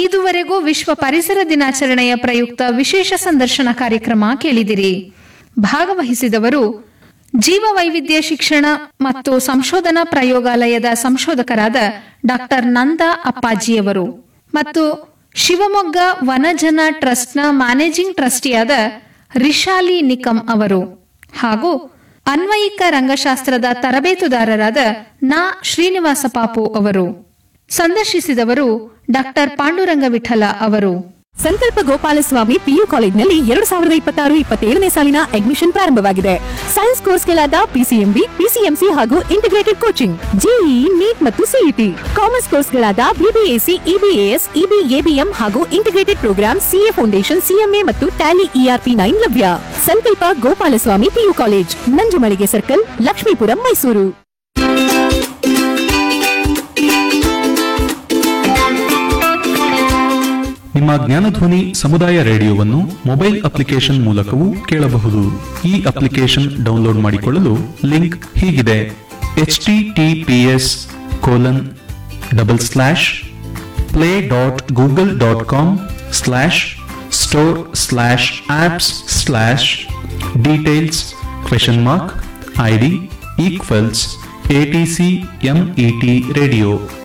ಇದುವರೆಗೂ ವಿಶ್ವ ಪರಿಸರ ದಿನಾಚರಣೆಯ ಪ್ರಯುಕ್ತ ವಿಶೇಷ ಸಂದರ್ಶನ ಕಾರ್ಯಕ್ರಮ ಕೇಳಿದಿರಿ ಭಾಗವಹಿಸಿದವರು ಜೀವ ವೈವಿಧ್ಯ ಶಿಕ್ಷಣ ಮತ್ತು ಸಂಶೋಧನಾ ಪ್ರಯೋಗಾಲಯದ ಸಂಶೋಧಕರಾದ ಡಾಕ್ಟರ್ ನಂದಾ ಅಪ್ಪಾಜಿಯವರು ಮತ್ತು ಶಿವಮೊಗ್ಗ ವನಜನ ಟ್ರಸ್ಟ್ನ ಮ್ಯಾನೇಜಿಂಗ್ ಟ್ರಸ್ಟಿಯಾದ ರಿಶಾಲಿ ನಿಕಂ ಅವರು ಹಾಗೂ ಅನ್ವಯಿಕ ರಂಗಶಾಸ್ತ್ರದ ತರಬೇತುದಾರರಾದ ನಾ ಶ್ರೀನಿವಾಸ ಪಾಪು ಅವರು ಸಂದರ್ಶಿಸಿದವರು ಡಾಕ್ಟರ್ ಪಾಂಡುರಂಗ ವಿಠಲ ಅವರು ಸಂಕಲ್ಪ ಗೋಪಾಲಸ್ವಾಮಿ ಪಿಯು ಕಾಲೇಜಿನಲ್ಲಿ ಎರಡು ಸಾವಿರದ ಇಪ್ಪತ್ತಾರು ಇಪ್ಪತ್ತೇಳನೇ ಸಾಲಿನ ಅಡ್ಮಿಷನ್ ಪ್ರಾರಂಭವಾಗಿದೆ ಸೈನ್ಸ್ ಕೋರ್ಸ್ಗಳಾದ ಪಿಸಿಎಂಬಿ ಪಿಸಿಎಂಸಿ ಹಾಗೂ ಇಂಟಿಗ್ರೇಟೆಡ್ ಕೋಚಿಂಗ್ ಜೆಇಇ ನೀಟ್ ಮತ್ತು ಸಿಇಟಿ ಕಾಮರ್ಸ್ ಕೋರ್ಸ್ಗಳಾದ ಬಿಬಿಎಸಿ ಇಬಿಎಎಸ್ ಇಬಿಎಬಿಎಂ ಹಾಗೂ integrated programme CA foundation CMA ಮತ್ತು ಟ್ಯಾಲಿ ಇಆರ್ಪಿ ನೈನ್ ಲಭ್ಯ Sankalpa Gopalaswamy PU college Nanjumalige circle Lakshmipuram Mysuru ನಿಮ್ಮ ಜ್ಞಾನಧ್ವನಿ ಸಮುದಾಯ ರೇಡಿಯೋವನ್ನು ಮೊಬೈಲ್ ಅಪ್ಲಿಕೇಶನ್ ಮೂಲಕವೂ ಕೇಳಬಹುದು ಈ ಅಪ್ಲಿಕೇಶನ್ ಡೌನ್ಲೋಡ್ ಮಾಡಿಕೊಳ್ಳಲು ಲಿಂಕ್ ಹೀಗಿದೆ H T T P S colon double slash play dot Google dot com slash store slash apps slash details question mark I D equals A T C ME T radio